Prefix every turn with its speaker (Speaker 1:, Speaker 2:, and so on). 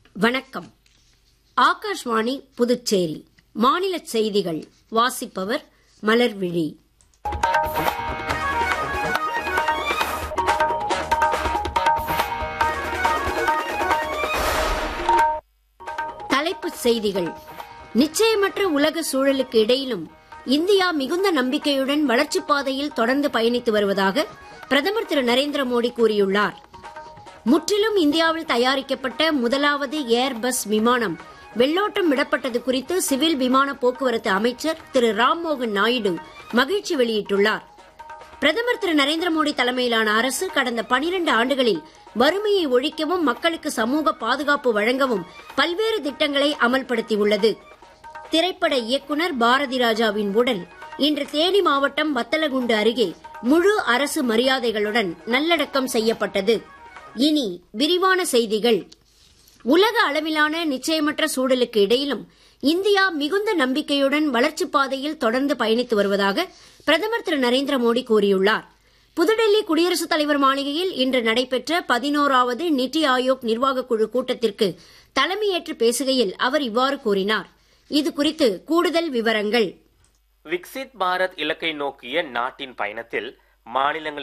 Speaker 1: வணக்கம் ஆகாஷ்வாணி புதுச்சேரி மாநில செய்திகள் வாசிப்பவர் மலர்விழி தலைப்புச் செய்திகள் நிச்சயமற்ற உலக சூழலுக்கு இடையிலும் இந்தியா மிகுந்த நம்பிக்கையுடன் வளர்ச்சிப் பாதையில் தொடர்ந்து பயணித்து வருவதாக பிரதமர் திரு நரேந்திர மோடி கூறியுள்ளார் முற்றிலும் இந்தியாவில் தயாரிக்கப்பட்ட முதலாவது ஏர் பஸ் விமானம் வெள்ளோட்டம் விடப்பட்டது குறித்து சிவில் விமான போக்குவரத்து அமைச்சர் திரு ராம்மோகன் நாயுடு மகிழ்ச்சி வெளியிட்டுள்ளார் பிரதமர் திரு நரேந்திர மோடி தலைமையிலான அரசு கடந்த பனிரண்டு ஆண்டுகளில் வறுமையை ஒழிக்கவும் மக்களுக்கு சமூக பாதுகாப்பு வழங்கவும் பல்வேறு திட்டங்களை அமல்படுத்தியுள்ளது திரைப்பட இயக்குனர் பாரதி ராஜாவின் உடல் இன்று தேனி மாவட்டம் வத்தலகுண்டு அருகே முழு அரசு மரியாதைகளுடன் நல்லடக்கம் செய்யப்பட்டது இனி விரிவான செய்திகள் உலக அளவிலான நிச்சயமற்ற சூழலுக்கு இடையிலும் இந்தியா மிகுந்த நம்பிக்கையுடன் வளர்ச்சிப் பாதையில் தொடர்ந்து பயணித்து வருவதாக பிரதமர் திரு நரேந்திர மோடி கூறியுள்ளார் புதுடெல்லி குடியரசுத் தலைவர் மாளிகையில் இன்று நடைபெற்ற பதினோராவது நித்தி ஆயோக் நிர்வாகக் குழு கூட்டத்திற்கு தலைமையேற்று பேசுகையில் அவர் இவ்வாறு கூறினார் இது குறித்து கூடுதல் விவரங்கள்
Speaker 2: விக்சித் பாரத் இலக்கை நோக்கிய நாட்டின் பயணத்தில் மாநிலங்களின்